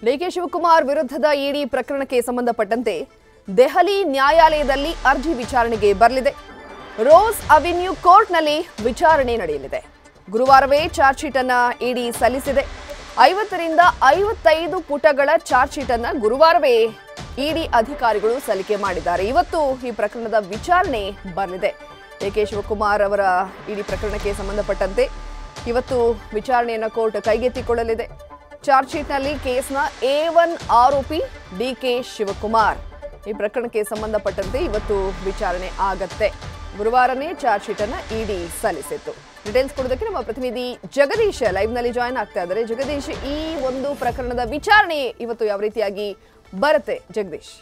DK Shivakumar ವಿರುದ್ಧದ ಇಡಿ ಪ್ರಕರಣಕ್ಕೆ ಸಂಬಂಧಪಟ್ಟಂತೆ ದೆಹಲಿ ನ್ಯಾಯಾಲಯದಲ್ಲಿ ಅರ್ಜಿ ವಿಚಾರಣೆಗೆ ಬರಲಿದೆ ರೋಸ್ ಅವೆನ್ಯೂ ಕೋರ್ಟ್ನಲ್ಲಿ ವಿಚಾರಣೆ ನಡೆಯಲಿದೆ ಗುರುವಾರವೇ ಚಾರ್ಜ್ ಶೀಟ್ ಅನ್ನ ಇಡಿ ಸಲ್ಲಿಸಿದೆ ಐವತ್ತರಿಂದ ಐವತ್ತೈದು ಪುಟಗಳ ಚಾರ್ಜ್ ಶೀಟ್ ಅನ್ನ ಗುರುವಾರವೇ ಇಡಿ ಅಧಿಕಾರಿಗಳು ಸಲ್ಲಿಕೆ ಮಾಡಿದ್ದಾರೆ ಇವತ್ತು ಈ ಪ್ರಕರಣದ ವಿಚಾರಣೆ ಬರಲಿದೆ ಡಿಕೆ ಶಿವಕುಮಾರ್ ಅವರ ಇಡಿ ಪ್ರಕರಣಕ್ಕೆ ಸಂಬಂಧಪಟ್ಟಂತೆ ಇವತ್ತು ವಿಚಾರಣೆಯನ್ನು ಕೋರ್ಟ್ ಕೈಗೆತ್ತಿಕೊಳ್ಳಲಿದೆ ಚಾರ್ಜ್ ಶೀಟ್ನಲ್ಲಿ ಕೇಸ್ನ ಎ ಒನ್ ಆರೋಪಿ ಡಿಕೆ ಶಿವಕುಮಾರ್ ಈ ಪ್ರಕರಣಕ್ಕೆ ಸಂಬಂಧಪಟ್ಟಂತೆ ಇವತ್ತು ವಿಚಾರಣೆ ಆಗತ್ತೆ ಗುರುವಾರನೇ ಚಾರ್ಜ್ ಶೀಟ್ ಅನ್ನ ಇಡಿ ಸಲ್ಲಿಸಿತ್ತು ಡೀಟೇಲ್ಸ್ ಕೊಡೋದಕ್ಕೆ ನಮ್ಮ ಪ್ರತಿನಿಧಿ ಜಗದೀಶ್ ಲೈವ್ ನಲ್ಲಿ ಜಾಯ್ನ್ ಆಗ್ತಾ ಇದ್ದಾರೆ ಜಗದೀಶ್ ಈ ಒಂದು ಪ್ರಕರಣದ ವಿಚಾರಣೆ ಇವತ್ತು ಯಾವ ರೀತಿಯಾಗಿ ಬರುತ್ತೆ ಜಗದೀಶ್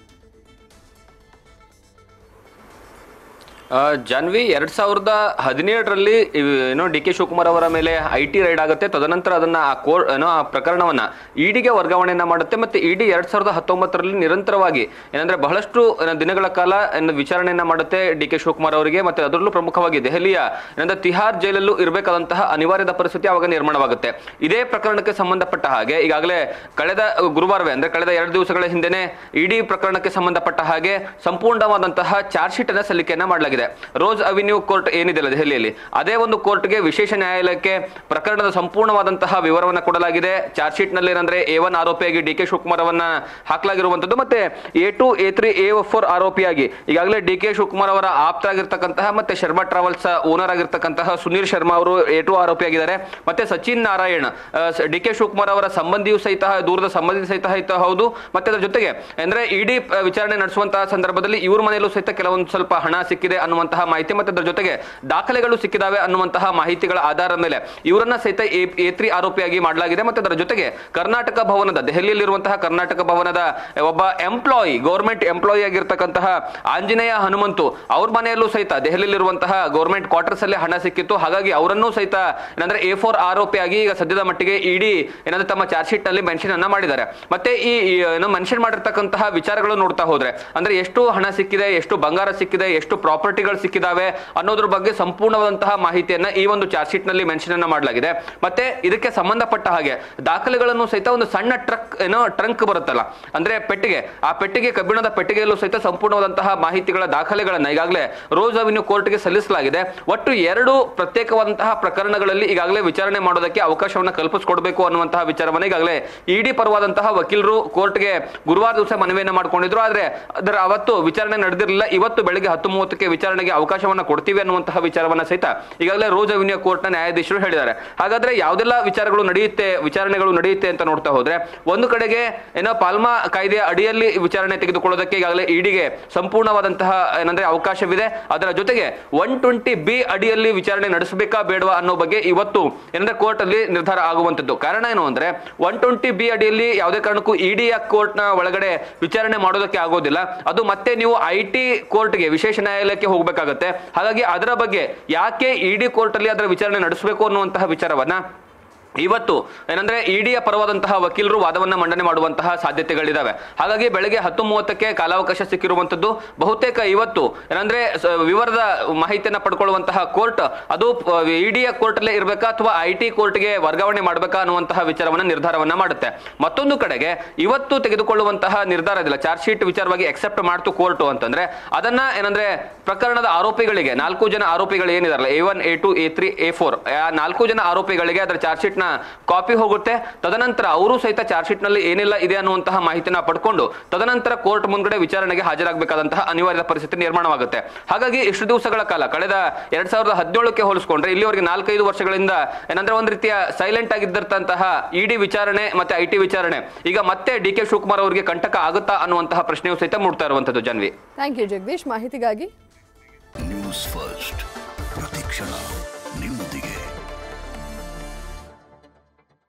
ಆ, ಜಾನ್ವಿ ಎರಡ್ ಸಾವಿರದ ಹದಿನೇಳರಲ್ಲಿ ಏನೋ ಡಿ ಕೆ ಶಿವಕುಮಾರ್ ಅವರ ಮೇಲೆ ಐ ಟಿ ರೈಡ್ ಆಗುತ್ತೆ ತದನಂತರ ಅದನ್ನ ಆ ಕೋರ್ ಏನೋ ಆ ಪ್ರಕರಣವನ್ನ ಇಡಿಗೆ ವರ್ಗಾವಣೆಯನ್ನ ಮಾಡುತ್ತೆ ಮತ್ತೆ ಇಡಿ ಎರಡ್ ಸಾವಿರದ ಹತ್ತೊಂಬತ್ತರಲ್ಲಿ ನಿರಂತರವಾಗಿ ಏನಂದ್ರೆ ಬಹಳಷ್ಟು ಏನೋ ದಿನಗಳ ಕಾಲ ಏನೋ ವಿಚಾರಣೆಯನ್ನ ಮಾಡುತ್ತೆ ಡಿ ಕೆ ಶಿವಕುಮಾರ್ ಅವರಿಗೆ ಮತ್ತೆ ಅದರಲ್ಲೂ ಪ್ರಮುಖವಾಗಿ ದೆಹಲಿಯ ಏನಂದ್ರೆ ತಿಹಾರ್ ಜೈಲಲ್ಲೂ ಇರಬೇಕಾದಂತಹ ಅನಿವಾರ್ಯದ ಪರಿಸ್ಥಿತಿ ಅವಾಗ ನಿರ್ಮಾಣವಾಗುತ್ತೆ ಇದೇ ಪ್ರಕರಣಕ್ಕೆ ಸಂಬಂಧಪಟ್ಟ ಹಾಗೆ ಈಗಾಗಲೇ ಕಳೆದ ಗುರುವಾರವೇ ಅಂದ್ರೆ ಕಳೆದ ಎರಡು ದಿವಸಗಳ ಹಿಂದೆನೆ ಇಡಿ ಪ್ರಕರಣಕ್ಕೆ ಸಂಬಂಧಪಟ್ಟ ಹಾಗೆ ಸಂಪೂರ್ಣವಾದಂತಹ ಚಾರ್ಜ್ ಶೀಟ್ ಅನ್ನ ಸಲ್ಲಿಕೆಯನ್ನ ಮಾಡಲಾಗಿದೆ ರೋಸ್ ಅವೆನ್ಯೂ ಕೋರ್ಟ್ ಏನಿದೆಯಲ್ಲ ದೆಹಲಿಯಲ್ಲಿ ಅದೇ ಒಂದು ಕೋರ್ಟ್ಗೆ ವಿಶೇಷ ನ್ಯಾಯಾಲಯಕ್ಕೆ ಪ್ರಕರಣದ ಸಂಪೂರ್ಣವಾದಂತಹ ವಿವರವನ್ನ ಕೊಡಲಾಗಿದೆ ಚಾರ್ಜ್ ಶೀಟ್ ನಲ್ಲಿ ಏನಂದ್ರೆ ಎ ಒನ್ ಆರೋಪಿಯಾಗಿ ಡಿ ಕೆ ಶಿವಕುಮಾರ್ ಅವನ್ನ ಹಾಕಲಾಗಿರುವಂತದ್ದು ಮತ್ತೆ A two A three A four ಆರೋಪಿಯಾಗಿ ಈಗಾಗಲೇ ಡಿ ಕೆ ಶಿವಕುಮಾರ್ ಅವರ ಆಪ್ತರಾಗಿರ್ತಕ್ಕಂತಹ ಮತ್ತೆ ಶರ್ಮಾ ಟ್ರಾವೆಲ್ಸ್ ಓನರ್ ಆಗಿರ್ತಕ್ಕಂತಹ ಸುನೀಲ್ ಶರ್ಮಾ ಅವರು ಎ ಟು ಆರೋಪಿಯಾಗಿದ್ದಾರೆ ಮತ್ತೆ ಸಚಿನ್ ನಾರಾಯಣ್ ಡಿ ಕೆ ಶಿವಕುಮಾರ್ ಅವರ ಸಂಬಂಧಿಯೂ ಸಹಿತ ದೂರದ ಸಂಬಂಧಿ ಸಹಿತ ಸಹಿತ ಹೌದು ಮತ್ತೆ ಅದರ ಜೊತೆಗೆ ಅಂದ್ರೆ ಇಡಿ ವಿಚಾರಣೆ ನಡೆಸುವಂತಹ ಸಂದರ್ಭದಲ್ಲಿ ಇವ್ರ ಮನೆಯಲ್ಲೂ ಸಹಿತ ಕೆಲವೊಂದು ಸ್ವಲ್ಪ ಹಣ ಸಿಕ್ಕಿದೆ ಅನ್ನುವಂತಹ ಮಾಹಿತಿ ಮತ್ತೆ ಅದರ ಜೊತೆಗೆ ದಾಖಲೆಗಳು ಸಿಕ್ಕಿದಾವೆ ಅನ್ನುವಂತಹ ಮಾಹಿತಿಗಳ ಆಧಾರದ ಮೇಲೆ ಇವರನ್ನ ಸಹಿತ ಎ ತ್ರೀ ಆರೋಪಿಯಾಗಿ ಮಾಡಲಾಗಿದೆ ಮತ್ತೆ ಅದರ ಜೊತೆಗೆ ಕರ್ನಾಟಕ ಭವನದ ದೆಹಲಿಯಲ್ಲಿರುವಂತಹ ಕರ್ನಾಟಕ ಭವನದ ಒಬ್ಬ ಎಂಪ್ಲಾಯಿ ಗೌರ್ಮೆಂಟ್ ಎಂಪ್ಲಾಯಿ ಆಗಿರ್ತಕ್ಕಂತಹ ಆಂಜನೇಯ ಹನುಮಂತು ಅವ್ರ ಮನೆಯಲ್ಲೂ ಸಹಿತ ದೆಹಲಿಯಲ್ಲಿರುವಂತಹ ಗೌರ್ಮೆಂಟ್ ಕ್ವಾರ್ಟರ್ಸ್ ಅಲ್ಲಿ ಹಣ ಸಿಕ್ಕಿತ್ತು ಹಾಗಾಗಿ ಅವರನ್ನೂ ಸಹಿತ ಏನಂದ್ರೆ ಎ ಫೋರ್ ಆರೋಪಿಯಾಗಿ ಈಗ ಸದ್ಯದ ಮಟ್ಟಿಗೆ ಇಡಿ ಏನಂದ್ರೆ ತಮ್ಮ ಚಾರ್ಜ್ ಶೀಟ್ ನಲ್ಲಿ ಮೆನ್ಷನ್ ಅನ್ನ ಮಾಡಿದ್ದಾರೆ ಮತ್ತೆ ಈ ಈ ಏನು ಮೆನ್ಷನ್ ಮಾಡಿರ್ತಕ್ಕಂತಹ ವಿಚಾರಗಳು ನೋಡ್ತಾ ಹೋದ್ರೆ ಅಂದ್ರೆ ಎಷ್ಟು ಹಣ ಸಿಕ್ಕಿದೆ ಎಷ್ಟು ಬಂಗಾರ ಸಿಕ್ಕಿದೆ ಎಷ್ಟು ಪ್ರಾಪರ್ಟಿಗಳು ಸಿಕ್ಕಿದಾವೆ ಅನ್ನೋದ್ರ ಬಗ್ಗೆ ಸಂಪೂರ್ಣವಾದಂತಹ ಮಾಹಿತಿಯನ್ನ ಈ ಒಂದು ಚಾರ್ಜ್ ಶೀಟ್ ನಲ್ಲಿ ಮೆನ್ಷನ್ ಅನ್ನ ಮಾಡಲಾಗಿದೆ ಮತ್ತೆ ಇದಕ್ಕೆ ಸಂಬಂಧಪಟ್ಟ ಹಾಗೆ ದಾಖಲೆಗಳನ್ನು ಸಹಿತ ಒಂದು ಸಣ್ಣ ಟ್ರಕ್ ಏನೋ ಟ್ರಂಕ್ ಬರುತ್ತಲ್ಲ ಅಂದ್ರೆ ಪೆಟ್ಟಿಗೆ ಆ ಪೆಟ್ಟಿಗೆ ಕಬ್ಬಿಣದ ಪೆಟ್ಟಿಗೆಯಲ್ಲೂ ಸಹಿತ ಸಂಪೂರ್ಣವಾದಂತಹ ಮಾಹಿತಿಗಳ ದಾಖಲೆಗಳನ್ನ ಈಗಾಗಲೇ ರೋಸ್ ಅವೆನ್ಯೂ ಕೋರ್ಟ್ಗೆ ಸಲ್ಲಿಸಲಾಗಿದೆ ಒಟ್ಟು ಎರಡು ಪ್ರತ್ಯೇಕವಾದಂತಹ ಪ್ರಕರಣಗಳಲ್ಲಿ ಈಗಾಗಲೇ ವಿಚಾರಣೆ ಮಾಡೋದಕ್ಕೆ ಅವಕಾಶವನ್ನು ಕಲ್ಪಿಸಿಕೊಡ್ಬೇಕು ಅನ್ನುವಂತಹ ವಿಚಾರವನ್ನ ಈಗಾಗಲೇ ಇಡಿ ಪರವಾದಂತಹ ವಕೀಲರು ಕೋರ್ಟ್ಗೆ ಗುರುವಾರ ದಿವಸ ಮನವಿಯನ್ನ ಮಾಡ್ಕೊಂಡಿದ್ರು ಆದ್ರೆ ಅದರ ಅವತ್ತು ವಿಚಾರಣೆ ನಡೆದಿರಲಿಲ್ಲ ಇವತ್ತು ಬೆಳಗ್ಗೆ ಹತ್ತು ಮೂವತ್ತಕ್ಕೆ ವಿಚಾರಣೆಗೆ ಅವಕಾಶವನ್ನ ಕೊಡ್ತೀವಿ ಅನ್ನುವಂತಹ ವಿಚಾರವನ್ನ ಸಹಿತ ಈಗಾಗಲೇ ರೋಸ್ ಅವೆನ್ಯೂ ಕೋರ್ಟ್ನ ನ್ಯಾಯಾಧೀಶರು ಹೇಳಿದ್ದಾರೆ ಹಾಗಾದ್ರೆ ಯಾವುದೆಲ್ಲ ವಿಚಾರಗಳು ನಡೆಯುತ್ತೆ ವಿಚಾರಣೆಗಳು ನಡೆಯುತ್ತೆ ಅಂತ ನೋಡ್ತಾ ಹೋದ್ರೆ ಒಂದು ಕಡೆಗೆ ಏನೋ ಪಾಲ್ಮಾ ಕಾಯ್ದೆಯ ಅಡಿಯಲ್ಲಿ ವಿಚಾರಣೆ ತೆಗೆದುಕೊಳ್ಳೋದಕ್ಕೆ ಈಗಾಗಲೇ ಇಡಿಗೆ ಸಂಪೂರ್ಣವಾದಂತಹ ಏನಂದ್ರೆ ಅವಕಾಶವಿದೆ ಅದರ ಜೊತೆಗೆ ಒನ್ ಟ್ವೆಂಟಿ ಬಿ ಅಡಿಯಲ್ಲಿ ವಿಚಾರಣೆ ನಡೆಸಬೇಕಾ ಬೇಡವಾ ಅನ್ನೋ ಬಗ್ಗೆ ಇವತ್ತು ಏನಂದ್ರೆ ಕೋರ್ಟ್ ಅಲ್ಲಿ ನಿರ್ಧಾರ ಆಗುವಂತದ್ದು ಕಾರಣ ಏನು ಅಂದ್ರೆ ಒನ್ ಟ್ವೆಂಟಿ ಬಿ ಅಡಿಯಲ್ಲಿ ಯಾವುದೇ ಕಾರಣಕ್ಕೂ ಇಡಿಯ ಕೋರ್ಟ್ ನ ಒಳಗಡೆ ವಿಚಾರಣೆ ಮಾಡೋದಕ್ಕೆ ಆಗೋದಿಲ್ಲ ಅದು ಮತ್ತೆ ನೀವು ಐ ಟಿ ಕೋರ್ಟ್ಗೆ ವಿಶೇಷ ನ್ಯಾಯಾಲಯಕ್ಕೆ ಹೋಗಬೇಕಾಗತ್ತೆ ಹಾಗಾಗಿ ಅದರ ಬಗ್ಗೆ ಯಾಕೆ ಇಡಿ ಕೋರ್ಟ್ ಅಲ್ಲಿ ಅದರ ವಿಚಾರಣೆ ನಡೆಸಬೇಕು ಅನ್ನುವಂತಹ ವಿಚಾರವನ್ನ ಇವತ್ತು ಏನಂದ್ರೆ ಇಡಿಯ ಪರವಾದಂತಹ ವಕೀಲರು ವಾದವನ್ನ ಮಂಡನೆ ಮಾಡುವಂತಹ ಸಾಧ್ಯತೆಗಳಿದಾವೆ ಹಾಗಾಗಿ ಬೆಳಗ್ಗೆ ಹತ್ತು ಮೂವತ್ತಕ್ಕೆ ಕಾಲಾವಕಾಶ ಸಿಕ್ಕಿರುವಂತದ್ದು ಬಹುತೇಕ ಇವತ್ತು ಏನಂದ್ರೆ ಸ- ವಿವರದ ಮಾಹಿತಿಯನ್ನ ಪಡ್ಕೊಳ್ಳುವಂತಹ ಕೋರ್ಟ್ ಅದು ಇಡಿಯ ಕೋರ್ಟ್ ಅಲ್ಲೇ ಇರಬೇಕಾ ಅಥವಾ ಐ ಟಿ ಕೋರ್ಟ್ಗೆ ವರ್ಗಾವಣೆ ಮಾಡಬೇಕಾ ಅನ್ನುವಂತಹ ವಿಚಾರವನ್ನ ನಿರ್ಧಾರವನ್ನ ಮಾಡುತ್ತೆ ಮತ್ತೊಂದು ಕಡೆಗೆ ಇವತ್ತು ತೆಗೆದುಕೊಳ್ಳುವಂತಹ ನಿರ್ಧಾರ ಇದಿಲ್ಲ ಚಾರ್ಜ್ ಶೀಟ್ ವಿಚಾರವಾಗಿ ಎಕ್ಸೆಪ್ಟ್ ಮಾಡ್ತು ಕೋರ್ಟ್ ಅಂತಂದ್ರೆ ಅದನ್ನ ಏನಂದ್ರೆ ಪ್ರಕರಣದ ಆರೋಪಿಗಳಿಗೆ ನಾಲ್ಕು ಜನ ಆರೋಪಿಗಳು ಏನಿದಾರಲ್ಲ A one A two A three A four ಆ ನಾಲ್ಕು ಜನ ಆರೋಪಿಗಳಿಗೆ ಅದರ ಚಾರ್ಜ್ ಶೀಟ್ ನ ಕಾಪಿ ಹೋಗುತ್ತೆ ತದನಂತರ ಅವರು ಸಹಿತ ಚಾರ್ಜ್ ಶೀಟ್ ನಲ್ಲಿ ಏನೆಲ್ಲ ಇದೆ ಅನ್ನುವಂತಹ ಮಾಹಿತಿನ ಪಡ್ಕೊಂಡು ತದನಂತರ ಕೋರ್ಟ್ ಮುಂದ್ಗಡೆ ವಿಚಾರಣೆಗೆ ಹಾಜರಾಗಬೇಕಾದಂತಹ ಅನಿವಾರ್ಯ ಪರಿಸ್ಥಿತಿ ನಿರ್ಮಾಣವಾಗುತ್ತೆ ಹಾಗಾಗಿ ಇಷ್ಟು ದಿವಸಗಳ ಕಾಲ ಕಳೆದ ಎರಡ್ ಸಾವಿರದ ಹದಿನೇಳಕ್ಕೆ ಹೋಲಿಸ್ಕೊಂಡ್ರೆ ಇಲ್ಲಿವರೆಗೆ ನಾಲ್ಕೈದು ವರ್ಷಗಳಿಂದ ಏನಂದ್ರೆ ಒಂದು ರೀತಿಯ ಸೈಲೆಂಟ್ ಆಗಿದ್ದಂತಹ ಇಡಿ ವಿಚಾರಣೆ ಮತ್ತೆ ಐ ಟಿ ವಿಚಾರಣೆ ಈಗ ಮತ್ತೆ ಡಿ ಕೆ ಶಿವಕುಮಾರ್ ಅವರಿಗೆ ಕಂಟಕ ಆಗುತ್ತಾ ಅನ್ನುವಂತಹ ಪ್ರಶ್ನೆಯು ಸಹಿತ ಮೂಡ್ತಾ ಇರುವಂತದ್ದು ಜನ್ವಿ ಥ್ಯಾಂಕ್ ಯು ಜಗದೀಶ್ ಮಾಹಿತಿಗಾಗಿ ನ್ಯೂಸ್ ಫಸ್ಟ್ ಪ್ರತಿಕ್ಷಣ ನಿಮ್ಮೊಂದಿಗೆ